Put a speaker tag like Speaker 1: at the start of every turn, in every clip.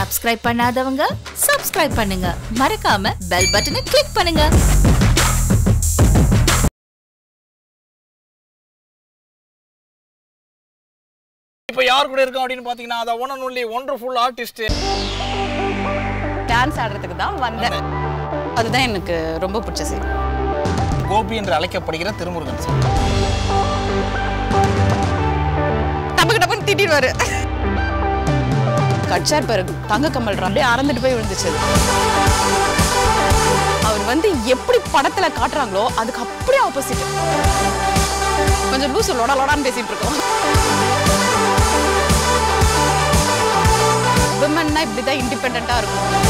Speaker 1: Subscribe பண்ணாதவங்க subscribe பண்ணுங்க மறக்காம பெல் பட்டனை கிளிக் பண்ணுங்க
Speaker 2: இப்போ யார் கூட இருக்கோம் அப்படின்னு பார்த்தீங்கன்னா அதை one and only wonderful artist
Speaker 3: dance ஆடுறதுக்கு தான் வந்தேன் அதுதான் எனக்கு ரொம்ப பிடிச்ச சீன்
Speaker 2: கோபி என்று அழைக்கப்படுகிற திருமுருகன் சார்
Speaker 3: டப்புக்கு டப்புன்னு திட்டிடுவாரு கட்சார் பாரு தங்க கமல் அப்படியே அறந்துட்டு போய் விழுந்துச்சு அது. அவர் வந்து எப்படி படத்துல காட்டுறாங்களோ அதுக்கு அப்படியே ஆப்போசிட் கொஞ்சம் லூசு லொட லொடான்னு பேசிட்டு இருக்கோம் விமன்னா இப்படிதான் இண்டிபெண்டா இருக்கும்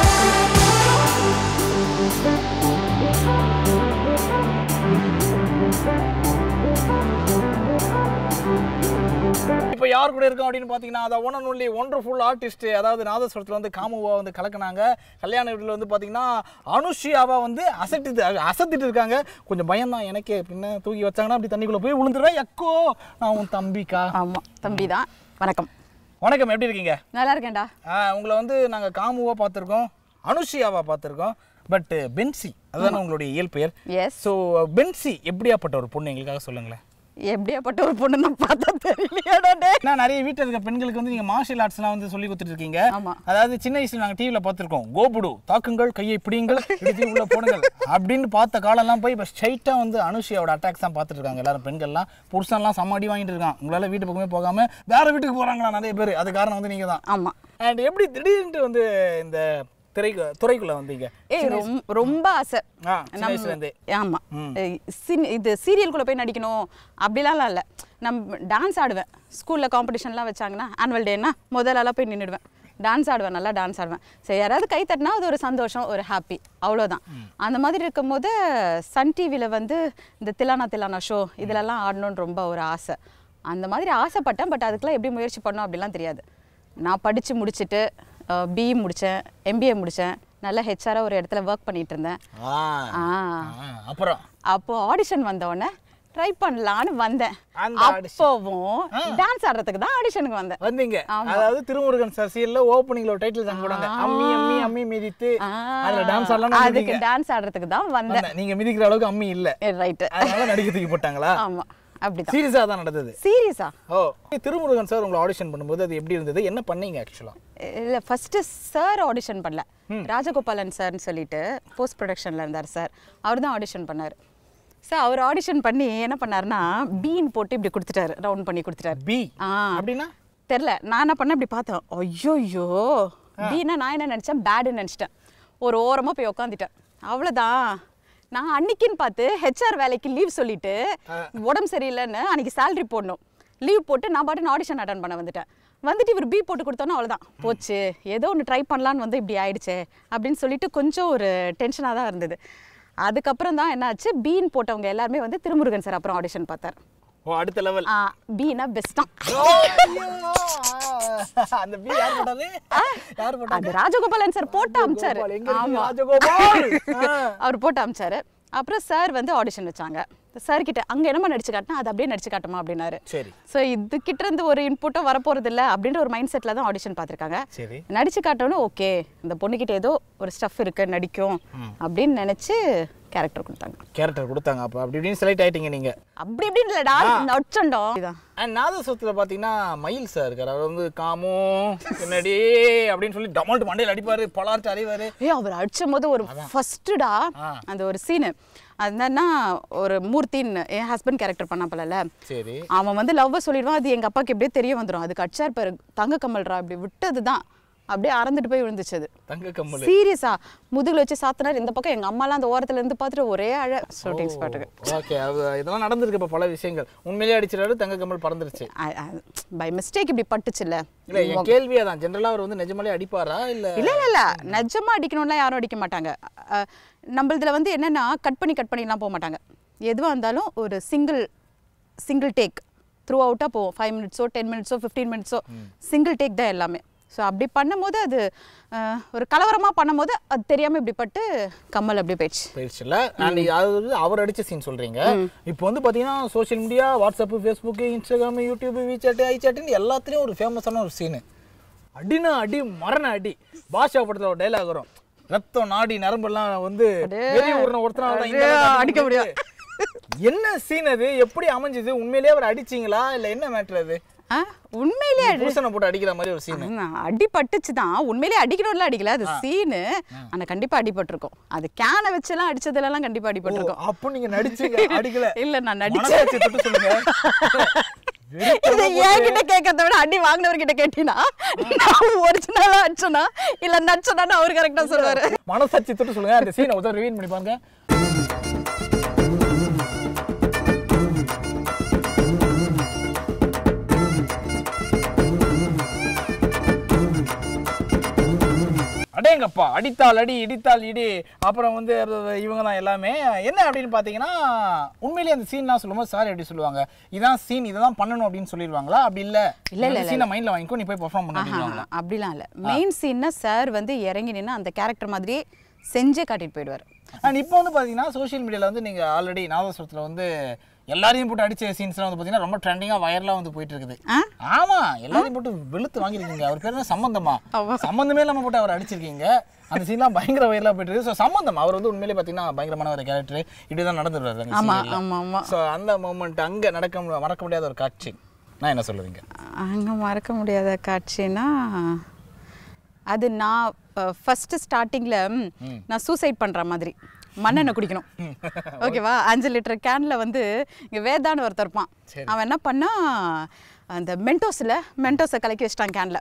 Speaker 2: இப்போ யார் கூட இருக்கோம் அப்படின்னு பார்த்தீங்கன்னா அதை one and only wonderful artist அதாவது நாதஸ்வரத்தில் வந்து காமுவா வந்து கலக்குனாங்க கல்யாண வீட்டில் வந்து பார்த்தீங்கன்னா அனுஷியாவா வந்து அசட்டிட்டு அசத்திட்டு இருக்காங்க கொஞ்சம் பயம் தான் எனக்கே பின்ன தூக்கி வச்சாங்கன்னா அப்படி தண்ணிக்குள்ளே போய் விழுந்துடுவேன் எக்கோ நான் உன் தம்பிக்கா
Speaker 3: ஆமா தம்பி தான் வணக்கம்
Speaker 2: வணக்கம் எப்படி இருக்கீங்க
Speaker 3: நல்லா இருக்கேன்டா
Speaker 2: ஆ, உங்களை வந்து நாங்கள் காமுவா பார்த்துருக்கோம் அனுஷியாவா பார்த்துருக்கோம் பட் பென்சி அதுதானே உங்களுடைய இயல் பெயர்
Speaker 3: எஸ்
Speaker 2: ஸோ பென்சி எப்படியாப்பட்ட ஒரு பொண்ணு எங்களுக்காக சொல்லுங்களேன்
Speaker 3: எப்படியாப்பட்ட ஒரு பொண்ணு நான் பார்த்தா தெரியலையாடா டேய்.
Speaker 2: ஏன்னா நிறைய வீட்டில் இருக்க பெண்களுக்கு வந்து நீங்கள் மார்ஷியல் ஆர்ட்ஸ்லாம் வந்து சொல்லி கொடுத்துட்டு இருக்கீங்க
Speaker 3: ஆமா.
Speaker 2: அதாவது சின்ன வயசுல நாங்கள் டிவியில் பார்த்துருக்கோம் கோபுடு தாக்குங்கள் கையை பிடிங்கள் இடுதி உள்ள போடுங்கள் அப்படின்னு பார்த்த காலம்லாம் போய் இப்போ ஸ்ட்ரைட்டாக வந்து அனுஷியாவோட அட்டாக்ஸ் தான் பார்த்துட்டு இருக்காங்க எல்லாரும் பெண்கள்லாம் புருஷன்லாம் சமாடி வாங்கிட்டு இருக்கான் உங்களால் வீட்டு பக்கமே போகாம வேற வீட்டுக்கு போகிறாங்களா நிறைய பேர் அது காரணம் வந்து நீங்கள் தான்
Speaker 3: ஆமா
Speaker 2: அண்ட் எப்படி திடீர்னு வந்து இந்த திரை துறைக்குள்ளே வந்தீங்க
Speaker 3: ஏய் ரொம்ப ரொம்ப ஆசை
Speaker 2: ஆ சின்ன வயசுலேருந்தே
Speaker 3: ஆமா ஏய், சின் இது சீரியல்குள்ள போய் நடிக்கணும் அப்படிலாம் இல்லை நம்ம டான்ஸ் ஆடுவேன் ஸ்கூல்ல காம்படிஷன்லாம் வச்சாங்கன்னா ஆனுவல் டேனா முதல்லலாம் போய் நின்றுடுவேன் டான்ஸ் ஆடுவேன் நல்லா டான்ஸ் ஆடுவேன் சரி யாராவது கை தட்டினா அது ஒரு சந்தோஷம் ஒரு ஹாப்பி அவ்வளோதான் அந்த மாதிரி இருக்கும்போது சன் டிவியில் வந்து இந்த திலானா திலானா ஷோ இதிலெல்லாம் ஆடணும்னு ரொம்ப ஒரு ஆசை அந்த மாதிரி ஆசைப்பட்டேன் பட் அதுக்கெல்லாம் எப்படி முயற்சி பண்ணோம் அப்படிலாம் தெரியாது நான் படித்து முடிச்சுட்டு பிஇ முடித்தேன் எம்பிஏ முடித்தேன் நல்ல ஹெச்ஆராக ஒரு இடத்துல ஒர்க் பண்ணிட்டு இருந்தேன்
Speaker 2: ஆ
Speaker 3: ஆ
Speaker 2: ஆ, அப்புறம்
Speaker 3: அப்போ ஆடிஷன் வந்த உடனே ட்ரை பண்ணலான்னு வந்தேன்
Speaker 2: அந்த audition.
Speaker 3: அப்போவும் டான்ஸ் ஆடுறதுக்கு தான் ஆடிஷனுக்கு வந்தேன்
Speaker 2: வந்தீங்க
Speaker 3: ஆமா.
Speaker 2: அதாவது திருமுருகன் சார் சீரியல்ல ஓப்பனிங்ல ஒரு டைட்டில் சாங் போடாங்க அம்மி அம்மி அம்மி மிதித்து
Speaker 3: ஆ,
Speaker 2: அதுல டான்ஸ் ஆடலாம்
Speaker 3: அதுக்கு டான்ஸ் ஆடுறதுக்கு தான் வந்தேன்
Speaker 2: நீங்க மிதிக்கிற அளவுக்கு அம்மி இல்ல
Speaker 3: ரைட்டு
Speaker 2: அதனால நடிக்க தூக்கி போட்டாங்களா
Speaker 3: ஆமா அப்படிதான்
Speaker 2: சீரியஸா தான் நடந்தது
Speaker 3: சீரியஸா
Speaker 2: ஓ திருமுருகன் சார் உங்களை ஆடிஷன் பண்ணும்போது அது எப்படி இருந்தது என்ன பண்ணீங்க ஆக்சுவலா
Speaker 3: இல்ல ஃபர்ஸ்ட் சார் ஆடிஷன் பண்ணல ராஜகோபாலன் சார்னு சொல்லிட்டு போஸ்ட் ப்ரொடக்ஷன்ல இருந்தார் சார் அவர் தான் ஆடிஷன் பண்ணார் சார் அவர் ஆடிஷன் பண்ணி என்ன பண்ணாருன்னா பீன் போட்டு இப்படி கொடுத்துட்டாரு ரவுண்ட் பண்ணி கொடுத்துட்டாரு
Speaker 2: பி
Speaker 3: ஆ
Speaker 2: அப்படின்னா
Speaker 3: தெரில நான் என்ன பண்ணேன் இப்படி பார்த்தேன் ஐயோயோ பீனா நான் என்ன நினச்சேன் பேடுன்னு நினச்சிட்டேன் ஒரு ஓரமாக போய் உக்காந்துட்டேன் அவ்வளோதான் நான் அன்னைக்குன்னு பார்த்து ஹெச்ஆர் வேலைக்கு லீவ் சொல்லிட்டு உடம்பு சரியில்லைன்னு அன்னைக்கு சேலரி போடணும் லீவ் போட்டு நான் பாட்டு ஆடிஷன் அட்டன் பண்ண வந்துட்டேன் வந்துட்டு இவர் பி போட்டு கொடுத்தோன்னே அவ்வளோதான் போச்சு ஏதோ ஒன்று ட்ரை பண்ணலான்னு வந்து இப்படி ஆயிடுச்சே அப்படின்னு சொல்லிட்டு கொஞ்சம் ஒரு டென்ஷனாக தான் இருந்தது அதுக்கப்புறம் தான் என்னாச்சு பீன் போட்டவங்க எல்லாருமே வந்து திருமுருகன் சார் அப்புறம் ஆடிஷன் பார்த்தார்
Speaker 2: ஓ அடுத்த லெவல்
Speaker 3: ஆ, பீனா பெஸ்ட்டான்
Speaker 2: அந்த பி யார் போட்டாரு யார் போட்டாங்க
Speaker 3: அது ராஜகோபாலன் சார் போட்டு அமிச்சாரு
Speaker 2: ராஜகோபால், எங்க இருக்கீங்க
Speaker 3: ஆமா
Speaker 2: ராஜகோபால்? ஆ.
Speaker 3: அவர் போட்டு அமிச்சாரு அப்புறம் சார் வந்து ஆடிஷன் வச்சாங்க சார் கிட்ட அங்க என்னமா நடிச்சு காட்டினா அது அப்படியே நடிச்சு காட்டுமா அப்படின்னாரு
Speaker 2: சரி
Speaker 3: ஸோ இது கிட்ட இருந்து ஒரு இன்புட்டும் வரப்போறது இல்ல அப்படின்ற ஒரு மைண்ட் செட்ல தான் ஆடிஷன் பார்த்திருக்காங்க
Speaker 2: சரி
Speaker 3: நடிச்சு காட்டணும் ஓகே இந்த பொண்ணுகிட்ட ஏதோ ஒரு ஸ்டஃப் இருக்கு நடிக்கும் அப்படின்னு நினைச்சு கேரக்டர் கொடுத்தாங்க
Speaker 2: கேரக்டர் கொடுத்தாங்க அப்போ அப்படி இப்படின்னு செலக்ட் ஆயிட்டீங்க நீங்க
Speaker 3: அப்படி இப்படின்னு இல்லடா நடிச்சோண்டோம் இதான்
Speaker 2: அண்ட் நாதஸ்வரத்தில் பார்த்தீங்கன்னா மயில் சார் இருக்கார் அவர் வந்து காமோ என்னடி அப்படின்னு சொல்லி டமால்ட்டு மண்டையில் அடிப்பாரு பலார்ட்டு அறிவாரு
Speaker 3: ஏய் அவர் அடிச்சும் போது ஒரு ஃபர்ஸ்ட்டுடா
Speaker 2: ஆ.
Speaker 3: அந்த ஒரு சீனு அது என்னன்னா ஒரு மூர்த்தின்னு என் ஹஸ்பண்ட் கேரக்டர் பண்ண போலல
Speaker 2: சரி
Speaker 3: அவன் வந்து லவ்வை சொல்லிடுவான் அது எங்க அப்பாவுக்கு எப்படியே தெரிய வந்துடும் அதுக்கு அடிச்சார் பாரு தங்க கமல்ரா அப்படி விட்டது தான் அப்படியே அறந்துட்டு போய் விழுந்துச்சு அது
Speaker 2: தங்க கம்மல்
Speaker 3: சீரியஸா முதுகுல வச்சு சாத்தினார் இந்த பக்கம் எங்க அம்மாலாம் அந்த ஓரத்துல இருந்து பார்த்துட்டு ஒரே அழ ஷூட்டிங் ஸ்பாட்டுக்கு
Speaker 2: ஓகே அது இதெல்லாம் நடந்திருக்கு இப்போ பல விஷயங்கள் உண்மையிலேயே அடிச்சிடாரு தங்க கம்மல் பறந்துருச்சு
Speaker 3: பை மிஸ்டேக் இப்படி பட்டுச்சுல்ல
Speaker 2: இல்ல என் கேள்வியே தான் ஜென்ரலா அவர் வந்து நிஜமாலே அடிப்பாரா இல்ல
Speaker 3: இல்ல இல்ல இல்ல நிஜமா அடிக்கணும்லாம் யாரும் அடிக்க மாட்டாங்க அஹ், நம்மளதுல வந்து என்னன்னா கட் பண்ணி கட் பண்ணிலாம் போக மாட்டாங்க எதுவாக இருந்தாலும் ஒரு சிங்கிள் சிங்கிள் டேக் த்ரூ அவுட்டாக போவோம் ஃபைவ் மினிட்ஸோ டென் மினிட்ஸோ ஃபிஃப்டீன் மினிட்ஸோ சிங்கிள் டேக் தான் எல்லாமே ஸோ அப்படி பண்ணும்போது அது அஹ், ஒரு கலவரமாக பண்ணும்போது அது தெரியாமல் இப்படி பட்டு கம்மல் அப்படி போயிடுச்சு
Speaker 2: போயிடுச்சுல அண்ட் அதாவது அவர் அடிச்ச சீன் சொல்றீங்க இப்போ வந்து பாத்தீங்கன்னா social media WhatsApp Facebook Instagram YouTube WeChat ஐசாட்னு எல்லாத்துலயும் ஒரு ஃபேமஸான ஒரு சீனு அடினா அடி மரண அடி பாஷா படத்துல ஒரு டைலாக் வரும் ரத்தம் நாடி நரம்பெல்லாம் வந்து வெளிய ஊர்ன ஒருத்தனால தான் இந்த
Speaker 3: அப்படியே
Speaker 2: அளவுக்கு
Speaker 3: அடிக்க முடியும்.
Speaker 2: என்ன சீன் அது எப்படி அமைஞ்சது உண்மையிலேயே அவர் அடிச்சீங்களா இல்ல என்ன மேட்ரு அது
Speaker 3: ஆ உண்மையிலே அடி
Speaker 2: புருஷனை போட்டு அடிக்கிற மாதிரி ஒரு சீன்
Speaker 3: ஆமா, அடிபட்டுச்சு தான் உண்மையிலே அடிக்கணும்ல அடிக்கல அது சீனு ஆனா கண்டிப்பா அடிபட்டிருக்கும் அது கேனை வச்செல்லாம் அடிச்சதுல எல்லாம் கண்டிப்பா அடிபட்டிருக்கும்
Speaker 2: அப்போ நீங்க நடிச்சீங்க அடிக்கல
Speaker 3: இல்ல நான் நடிச்சேன்
Speaker 2: மனசாட்சி தொட்டு சொல்லுங்க
Speaker 3: இதை என்கிட்ட கேட்கறத விட அடி வாங்கினவர்கிட்ட கேட்டீங்கன்னா நான் ஒரிஜினலா அடிச்சனா இல்ல நடிச்சனா அவர் கரெக்டா சொல்லுவாரு
Speaker 2: மனசாட்சி தொட்டு சொல்லுங்க அந்த சீனை ஒரு ரிவீன் பண்ணி பாருங்க அடேங்கப்பா அடித்தால் அடி இடித்தால் இடி அப்புறம் வந்து இவங்க தான் எல்லாமே என்ன அப்படின்னு பார்த்தீங்கன்னா உண்மையிலேயே அந்த சீன்லாம் சொல்லும்போது சார் எப்படி சொல்லுவாங்க இதான் சீன் இதை தான் பண்ணணும் அப்படின்னு சொல்லிடுவாங்களா அப்படி இல்லை
Speaker 3: இல்ல, இல்ல,
Speaker 2: சீனை மைண்டில் வாங்கிக்கோ நீ போய் பெர்ஃபார்ம் பண்ண
Speaker 3: ஆஹா,
Speaker 2: அப்படின்வாங்களா
Speaker 3: அப்படிலாம் இல்ல மெயின் சீன்னா சார் வந்து இறங்கி நின்று அந்த கேரக்டர் மாதிரியே செஞ்சே காட்டிட்டு போயிடுவாரு
Speaker 2: அண்ட் இப்போ வந்து பார்த்தீங்கன்னா சோஷியல் மீடியாவில் வந்து நீங்கள் ஆல்ரெடி நாதஸ்வரத்தில் வந்து எல்லாரையும் போட்டு அடிச்ச சீன்ஸ்லாம் வந்து பார்த்தீங்கன்னா ரொம்ப ட்ரெண்டிங்காக வைரலாக வந்து போயிட்டு இருக்குது
Speaker 3: ஆ?
Speaker 2: ஆமா எல்லாரையும் போட்டு வெளுத்து வாங்கியிருக்கீங்க அவர் பேர் என்ன சம்பந்தமா சம்பந்தமே இல்லாமல் போட்டு அவர் அடிச்சிருக்கீங்க அந்த சீன்லாம் பயங்கர வைரலாக போயிட்டு இருக்கு ஸோ சம்பந்தம் அவர் வந்து உண்மையிலே பார்த்தீங்கன்னா பயங்கரமான ஒரு கேரக்டர் இப்படி தான் நடந்துருவாரு
Speaker 3: ஆமா ஆமா ஆமா
Speaker 2: ஸோ அந்த மூமெண்ட் அங்கே நடக்க மு- மறக்க முடியாத ஒரு காட்சி நான் என்ன சொல்லுவீங்க
Speaker 3: அங்க மறக்க முடியாத காட்சினா அது நான் ஃபர்ஸ்ட் ஸ்டார்டிங்ல நான் சூசைட் பண்ற மாதிரி மண்ணெண்ணெய் குடிக்கணும் ஓகேவா அஞ்சு லிட்டர் கேன்ல வந்து இங்க வேதான்னு ஒருத்தர் இருப்பான் அவன் என்ன பண்ணா அந்த மென்டோஸில் மென்டோஸை கலக்கி வச்சிட்டான் கேன்ல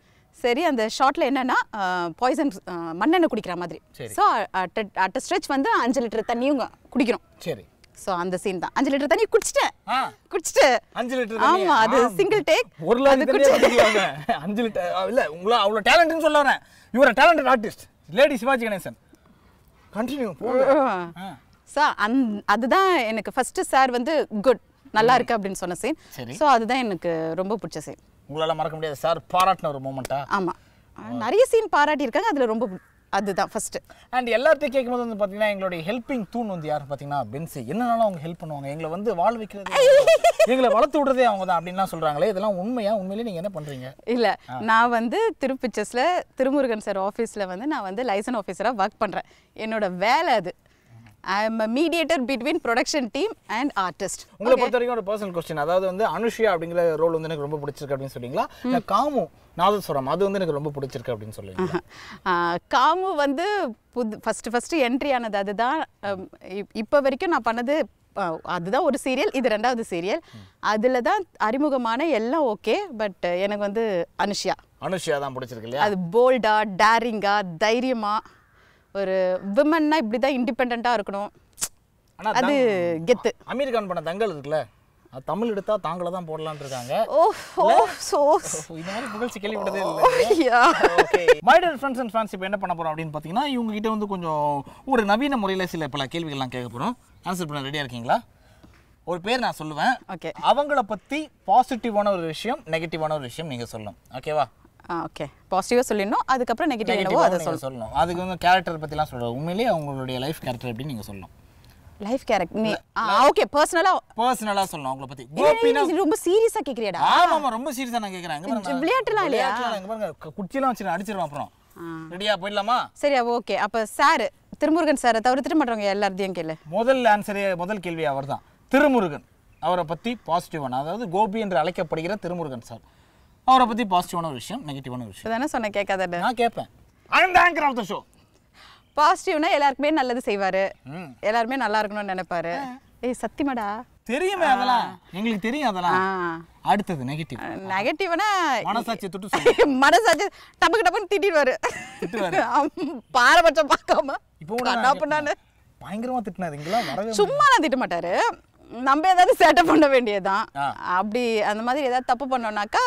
Speaker 3: சரி அந்த ஷார்ட்ல என்னன்னா பாய்சன் மண்ணெண்ணெய் குடிக்கிற மாதிரி ஸோ அட் ஸ்ட்ரெச் வந்து அஞ்சு லிட்டர் தண்ணியும் குடிக்கணும்
Speaker 2: சரி
Speaker 3: ஸோ அந்த சீன் தான் அஞ்சு லிட்டர் தண்ணி குடிச்சிட்டேன்
Speaker 2: ஆ
Speaker 3: குடிச்சிட்டு
Speaker 2: அஞ்சு லிட்டர் தண்ணி.
Speaker 3: ஆமா அது
Speaker 2: ஆ.
Speaker 3: சிங்கிள் டேக்
Speaker 2: ஒரு லாரி தண்ணியே குடிக்கலாங்க. அஞ்சு லிட்டர் இல்ல உங்களா அவ்வளவு டேலண்ட்னு சொல்ல வரேன் your talented artist lady Sivaji Ganesan continue போங்க ஆ.
Speaker 3: ஸோ அந் அதுதான் எனக்கு ஃபர்ஸ்ட் சார் வந்து குட் நல்லா இருக்கு அப்படின்னு சொன்ன சீன்
Speaker 2: சரி.
Speaker 3: ஸோ அதுதான் எனக்கு ரொம்ப பிடிச்ச சீன்
Speaker 2: உங்களால மறக்க முடியாது சார் பாராட்டின ஒரு மூமெண்ட்டா
Speaker 3: ஆமா நிறைய சீன் பாராட்டி இருக்காங்க அதுல ரொம்ப பு- அதுதான் ஃபர்ஸ்ட்
Speaker 2: அண்ட் எல்லாத்தையும் கேட்கும்போது வந்து பார்த்தீங்கன்னா எங்களுடைய ஹெல்பிங் தூண் வந்து யார் பார்த்தீங்கன்னா பென்சி என்னனாலும் அவங்க ஹெல்ப் பண்ணுவாங்க எங்களை வந்து வாழ வைக்கிறது எங்களை வளர்த்து விடுறதே அவங்க தான் அப்படின்லாம் சொல்றாங்களே இதெல்லாம் உண்மையா உண்மையிலேயே நீங்க என்ன பண்றீங்க
Speaker 3: இல்ல நான் வந்து திருப்பிச்சஸ்ல திருமுருகன் சார் ஆஃபீஸ்ல வந்து நான் வந்து லைசன் ஆஃபீஸரா ஒர்க் பண்றேன் என்னோட வேலை அது I am mediator between production team and artist
Speaker 2: உங்களை பொறுத்த வரைக்கும் ஒரு பர்சனல் கொஸ்டின் அதாவது வந்து அனுஷியா அப்படிங்கிற ரோல் வந்து எனக்கு ரொம்ப பிடிச்சிருக்கு அப்படின்னு சொல்றீங்களா இல்ல காமு நாதஸ்வரம் அது வந்து எனக்கு ரொம்ப பிடிச்சிருக்கு அப்படின்னு சொல்லுவீங்க
Speaker 3: ஆஹ் காமு வந்து புது ஃபஸ்ட்டு ஃபஸ்ட்டு என்ட்ரி ஆனது அதுதான் அம், இப்- இப்போ வரைக்கும் நான் பண்ணது அஹ், அதுதான் ஒரு சீரியல் இது ரெண்டாவது சீரியல் அதில் தான் அறிமுகமான எல்லாம் ஓகே பட் எனக்கு வந்து அனுஷ்யா
Speaker 2: அனுஷியா தான் பிடிச்சிருக்கு இல்லையா
Speaker 3: அது போல்டா டேரிங்கா தைரியமா ஒரு விமன்னா இப்படி தான் இண்டிபெண்ட்டாக இருக்கணும்
Speaker 2: ஆனா
Speaker 3: அது கெத்து
Speaker 2: அமீர் கான் பண்ண தங்கல் இருக்குல்ல அது தமிழ் எடுத்தா தாங்கள தான் போடலாம்னு இருக்காங்க
Speaker 3: ஓ ஓ சோ
Speaker 2: ஓ, இந்த மாதிரி புகழ்ச்சி கேள்விப்பட்டதே இல்லை okay my dear friends and fans இப்போ என்ன பண்ண போறோம் அப்படின்னு பார்த்தீங்கன்னா இவங்க கிட்ட வந்து கொஞ்சம் ஒரு நவீன முறையில் சில பல கேள்விகள்லாம் கேட்க போறோம் ஆன்சர் பண்ண ரெடியாக இருக்கீங்களா ஒரு பேர் நான் சொல்லுவேன்
Speaker 3: ஓகே
Speaker 2: அவங்கள பத்தி பாசிட்டிவான ஒரு விஷயம் நெகட்டிவான ஒரு விஷயம் நீங்க சொல்லணும் ஓகேவா
Speaker 3: ஓகே பாசிட்டிவாக சொல்லிடணும் அதுக்கப்புறம் நெகட்டிவ் என்னவோ
Speaker 2: நெகட்டிவாக
Speaker 3: அதை
Speaker 2: நீங்க
Speaker 3: சொல்லணும்
Speaker 2: சொல்லணும் அதுக்கு வந்து கேரக்டர் பற்றிலாம் சொல்கிறோம் உண்மையிலேயே அவங்களுடைய லைஃப் கேரக்டர் எப்படின்னு நீங்க சொல்லணும்
Speaker 3: லைஃப் கேரக்டர் நீ ஓகே பர்சனலாக
Speaker 2: பர்சனலாக சொல்லணும் அவங்கள பத்தி கோபினா
Speaker 3: ரொம்ப சீரியஸாக கேட்குறியாடா
Speaker 2: ஆமா ஆமா ரொம்ப சீரியஸா நான் கேக்குறேன் இங்க பாருங்க
Speaker 3: விளையாட்டுலாம் இல்லையா?
Speaker 2: விளையாட்டுலாம் இங்க பாருங்க கு- குச்சியெல்லாம் வச்சு அடிச்சிருவேன் அப்புறம் ரெடியா போயிடலாமா
Speaker 3: சரி ஓகே அப்போ சார் திருமுருகன் சாரை தவிர்த்துட்டு மற்றவங்க எல்லாத்தையும் கேளு
Speaker 2: முதல் ஆன்சரே முதல் கேள்வி அவர்தான் திருமுருகன் அவரை பத்தி பாசிட்டிவான அதாவது கோபி என்று அழைக்கப்படுகிற திருமுருகன் சார் அவரை பத்தி பாசிட்டிவான ஒரு விஷயம் நெகட்டிவான ஒரு விஷயம்
Speaker 3: இப்போ தானே சொன்னேன் கேட்காத
Speaker 2: நான் கேட்பேன் I am the anchor of the show
Speaker 3: பாசிட்டிவ்னா எல்லாருக்குமே நல்லது செய்வாரு
Speaker 2: ம்.
Speaker 3: எல்லாருமே நல்லா இருக்கணும்னு நினைப்பாரு ஏய் சத்தியமாடா
Speaker 2: தெரியுமே அதெல்லாம் எங்களுக்கு தெரியும் அதெல்லாம்
Speaker 3: ஆ
Speaker 2: அடுத்தது நெகட்டிவ்
Speaker 3: நெகட்டிவ்னா
Speaker 2: மனசாட்சியை தொட்டு சொல்லு
Speaker 3: மனசாச்சு டப்புக்கு டப்புன்னு திட்டிடுவாரு
Speaker 2: திட்டுவாரு.
Speaker 3: ஆம், பாரபட்சம் பார்க்காம
Speaker 2: இப்போ கூட
Speaker 3: கண்ணா
Speaker 2: நான்
Speaker 3: பண்ணான்னு
Speaker 2: கேட்பேன். பயங்கரமா திட்டினாரு இங்கெல்லாம் வரவே
Speaker 3: சும்மா நான் திட்ட மாட்டாரு நம்ம ஏதாவது சேட்டை பண்ண வேண்டியதுதான்
Speaker 2: ஆ.
Speaker 3: அப்படி அந்த மாதிரி ஏதாவது தப்பு பண்ணோம்னாக்கா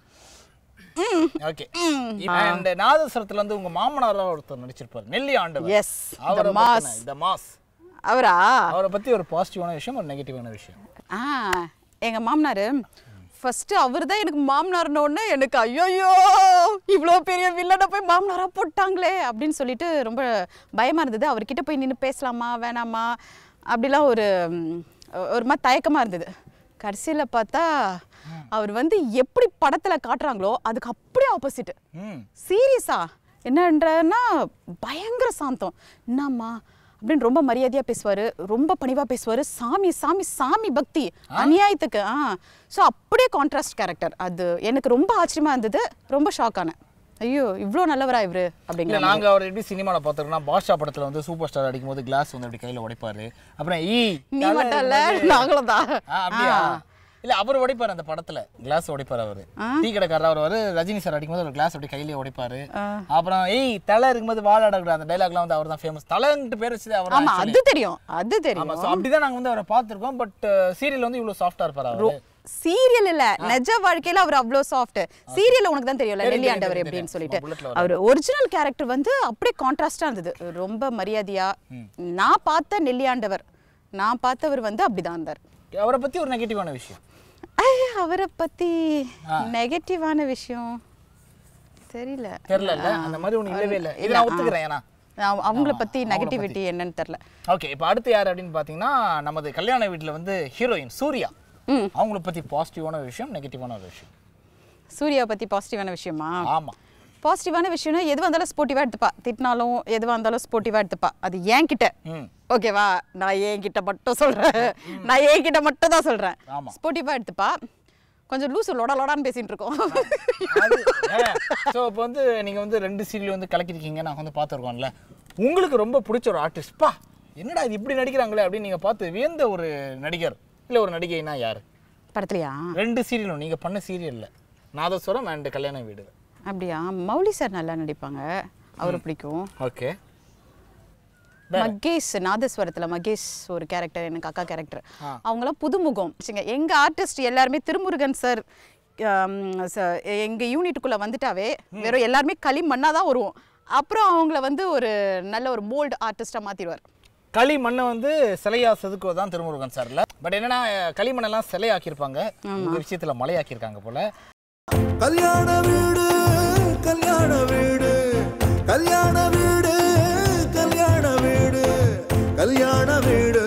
Speaker 2: ஓகே அண்ட் நாதஸ்வரத்துல வந்து உங்க மாமனாரா ஒருத்தர் நடிச்சிருப்பாரு நெல்லி ஆண்டவர்
Speaker 3: எஸ்
Speaker 2: அவரை
Speaker 3: மாஸ்
Speaker 2: இந்த மாஸ்
Speaker 3: அவரா
Speaker 2: அவரை பத்தி ஒரு பாசிட்டிவான விஷயம் ஒரு நெகட்டிவான விஷயம்
Speaker 3: ஆ எங்க மாமனார் ஃபர்ஸ்ட் அவர் தான் எனக்கு மாமனார்ன உடனே எனக்கு ஐயோயோ இவ்வளோ பெரிய வில்லனை போய் மாமனாரா போட்டாங்களே அப்படின்னு சொல்லிட்டு ரொம்ப பயமா இருந்தது அவர்கிட்ட போய் நின்று பேசலாமா வேணாமா அப்படிலாம் ஒரு ம், ஒரு மாதிரி தயக்கமா இருந்தது கடைசியில் பார்த்தா அவர் வந்து எப்படி படத்தில் காட்டுறாங்களோ அதுக்கு அப்படியே ஆப்போசிட்
Speaker 2: ம்
Speaker 3: சீரியஸா என்னன்றன்னா பயங்கர சாந்தம் என்னம்மா அப்படின்னு ரொம்ப மரியாதையாக பேசுவார் ரொம்ப பணிவாக பேசுவார் சாமி சாமி சாமி பக்தி அநியாயத்துக்கு ஆ ஸோ அப்படியே கான்ட்ராஸ்ட் கேரக்டர் அது எனக்கு ரொம்ப ஆச்சரியமாக இருந்தது ரொம்ப ஷாக் ஆனேன் ஐயோ இவ்வளோ நல்லவரா இவரு
Speaker 2: இல்ல
Speaker 3: அப்படிங்கிற
Speaker 2: நாங்க அவர் எப்படி சினிமால பாத்துருக்கோம்னா பாஷா படத்துல வந்து சூப்பர் ஸ்டார் அடிக்கும் போது கிளாஸ் வந்து அப்படி கையில உடைப்பாரு அப்புறம் ஈ
Speaker 3: நீ
Speaker 2: தலை
Speaker 3: மட்டும் இல்ல
Speaker 2: இருக்கும்போது-
Speaker 3: நாங்களும் தான்
Speaker 2: ஆ, அப்படியா இல்ல அவர் உடைப்பாரு அந்த படத்துல கிளாஸ் உடைப்பாரு அவரு டீ கடைக்காரர் அவர் வரு ரஜினி சார் அடிக்கும்போது ஒரு கிளாஸ் அப்படி கையிலே உடைப்பாரு அப்புறம் ஏய் தலை இருக்கும்போது வாழ அடக்கூடாது அந்த டைலாக்லாம் வந்து அவர் தான் ஃபேமஸ் தலைன்ட்டு பேர் வச்சது அவர்
Speaker 3: ஆமா அது தெரியும் அது தெரியும்
Speaker 2: ஆமா சோ அப்படிதான் நாங்க வந்து அவரை பார்த்திருக்கோம் பட் சீரியல் வந்து இவ்வளவு சாஃப்டா இருப்பாரு அவரு
Speaker 3: சீரியல் இல்ல நிஜ வாழ்க்கையில அவர் அவ்வளோ சாஃப்ட் சீரியல்ல உனக்கு தான் தெரியும்ல
Speaker 2: தெரியும்,
Speaker 3: நெல்லி
Speaker 2: தெரியும்,
Speaker 3: ஆண்டவர்
Speaker 2: தெரியும்,
Speaker 3: எப்படின்னு
Speaker 2: தெரியும்.
Speaker 3: சொல்லிட்டு
Speaker 2: நம்ம bulletல
Speaker 3: அவர் ஒரிஜினல் கேரக்டர் வந்து அப்படியே கான்ட்ராஸ்டா இருந்தது ரொம்ப மரியாதையா நான் பார்த்த நெல்லி ஆண்டவர் நான் பார்த்தவர் வந்து அப்படிதான் இருந்தார்
Speaker 2: அவரை பத்தி ஒரு நெகட்டிவான விஷயம்
Speaker 3: ஐய, அவரை பத்தி நெகட்டிவான விஷயம் தெரியல
Speaker 2: தெரியல அந்த மாதிரி ஒண்ணு இல்லவே இல்லை இது நான் ஒத்துக்கிறேன் ஏன்னா
Speaker 3: நான் அவங்கள பத்தி நெகட்டிவிட்டி என்னன்னு தெரியல
Speaker 2: ஓகே இப்போ அடுத்து யார் அப்படின்னு பார்த்தீங்கன்னா நமது கல்யாண வீட்டில் வந்து ஹீரோயின் சூர்யா
Speaker 3: ம்.
Speaker 2: அவங்கள பத்தி பாசிட்டிவான விஷயம் நெகட்டிவான ஒரு விஷயம்
Speaker 3: சூர்யாவை பத்தி பாசிட்டிவான விஷயமா
Speaker 2: ஆமா
Speaker 3: பாசிட்டிவான விஷயம்னா எதுவாக இருந்தாலும் ஸ்போர்ட்டிவாக எடுத்துப்பா திட்டினாலும் எதுவாக இருந்தாலும் ஸ்போர்ட்டிவாக எடுத்துப்பா அது ஏன் கிட்ட
Speaker 2: ம்
Speaker 3: ஓகேவா நான் ஏன் கிட்ட மட்டும் சொல்கிறேன் நான் ஏன் கிட்ட மட்டும் தான் சொல்கிறேன்
Speaker 2: ஆமா.
Speaker 3: ஸ்போர்ட்டிவாக எடுத்துப்பா கொஞ்சம் லூசு லொட லொடான்னு பேசிட்டு இருக்கோம்
Speaker 2: அது ஸோ இப்போ வந்து நீங்க வந்து ரெண்டு சீரியல் வந்து கலக்கிருக்கீங்க நான் வந்து பார்த்துருக்கோம்ல உங்களுக்கு ரொம்ப பிடிச்ச ஒரு ஆர்டிஸ்ட் பா என்னடா இது இப்படி நடிக்கிறாங்களே அப்படின்னு நீங்க பார்த்து வியந்த ஒரு நடிகர் இல்ல ஒரு நடிகைனா யாரு
Speaker 3: படத்துலையா
Speaker 2: ரெண்டு சீரியலும் நீங்க பண்ண சீரியல்ல நாதஸ்வரம் அண்ட் கல்யாண வீடு
Speaker 3: அப்படியா மௌலி சார் நல்லா நடிப்பாங்க அவரை பிடிக்கும்
Speaker 2: ஓகே
Speaker 3: மகேஷ் நாதஸ்வரத்தில் மகேஷ் ஒரு கேரக்டர் எனக்கு அக்கா கேரக்டர்
Speaker 2: ஆ.
Speaker 3: அவங்களாம் புதுமுகம் சரிங்க எங்கள் ஆர்டிஸ்ட் எல்லாருமே திருமுருகன் சார் எங்கள் யூனிட்டுக்குள்ளே வந்துட்டாவே வெறும் எல்லாருமே களிமண்ணாக தான் வருவோம் அப்புறம் அவங்கள வந்து ஒரு நல்ல ஒரு மோல்டு ஆர்டிஸ்ட்டாக மாற்றிடுவார்
Speaker 2: களி மண்ணை வந்து சிலையா செதுக்குவது தான் திருமுருகன் சார்ல பட் என்னன்னா களிமண்ணெல்லாம் சிலையாக்கியிருப்பாங்க இந்த விஷயத்துல மலையாக்கியிருக்காங்க போல
Speaker 4: கல்யாண வீடு கல்யாண வீடு கல்யாண வீடு கல்யாண வீடு கல்யாண வீடு